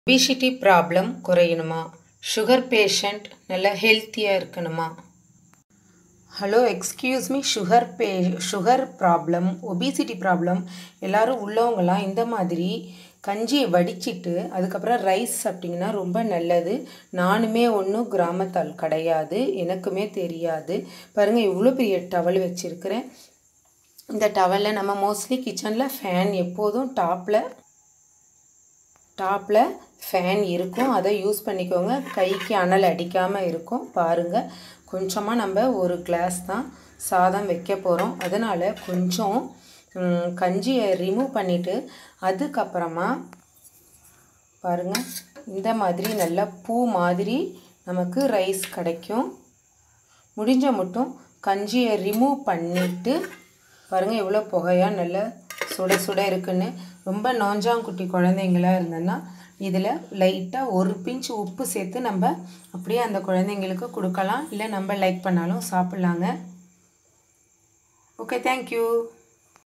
obesity problem குறையணுமா sugar patient நல்லா ஹெல்த்தியாக இருக்கணுமா ஹலோ எக்ஸ்கியூஸ் மீ சுகர் பே சுகர் ப்ராப்ளம் ஒபிசிட்டி ப்ராப்ளம் எல்லோரும் உள்ளவங்களாம் இந்த மாதிரி கஞ்சியை வடிச்சிட்டு அதுக்கப்புறம் ரைஸ் சாப்பிட்டிங்கன்னா ரொம்ப நல்லது நானுமே ஒன்றும் கிராமத்தால் கிடையாது எனக்குமே தெரியாது பாருங்கள் இவ்வளோ பெரிய டவல் வச்சுருக்கிறேன் இந்த டவலில் நம்ம மோஸ்ட்லி கிச்சனில் ஃபேன் எப்போதும் டாப்பில் டாப்பில் ஃபேன் இருக்கும் அதை யூஸ் பண்ணிக்கோங்க கைக்கு அனல் அடிக்காமல் இருக்கும் பாருங்கள் கொஞ்சமாக நம்ம ஒரு கிளாஸ் தான் சாதம் வைக்க போகிறோம் அதனால் கொஞ்சம் கஞ்சியை ரிமூவ் பண்ணிவிட்டு அதுக்கப்புறமா பாருங்கள் இந்த மாதிரி நல்லா பூ மாதிரி நமக்கு ரைஸ் கிடைக்கும் முடிஞ்ச மட்டும் கஞ்சியை ரிமூவ் பண்ணிவிட்டு பாருங்கள் எவ்வளோ புகையாக நல்லா சுட சுட இருக்குன்னு ரொம்ப நோஞ்சாங்குட்டி குழந்தைங்களாக இருந்ததுன்னா இதில் லைட்டாக ஒரு பிஞ்ச் உப்பு சேர்த்து நம்ம அப்படியே அந்த குழந்தைங்களுக்கு கொடுக்கலாம் இல்லை நம்ம லைக் பண்ணாலும் சாப்பிட்லாங்க ஓகே தேங்க்யூ